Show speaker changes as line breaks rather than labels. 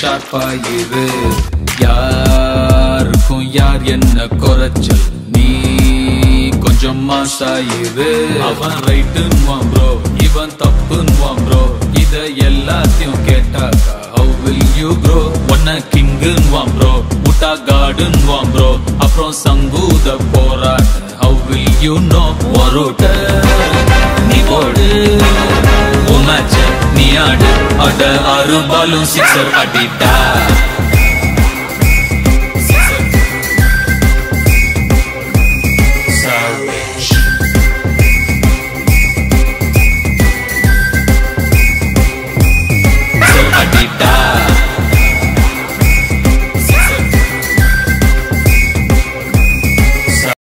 ஷார்ப்பா இரு யாருக்கும் யார் என்ன குறைச்சல் நீ கொஞ்சம் மாசாயிரு அவன் ரைட்டுன்னுவான் ப்ரோ இவன் தப்புன்னுவான் ப்ரோ இத எல்லாத்தையும் கேட்டாக்கா how will you grow ஒன்ன கிங்குன்னுவான் ப்ரோ முட்டா காடுன்னுவான் ப்ரோ அப்புறம் சங்கூத போராட்ட how will you know ஒருட்ட நீ போடு உன் மேட்ச நீ ஆடு அட ஆறு பாலும் சிக்ஸர் அடிட்டா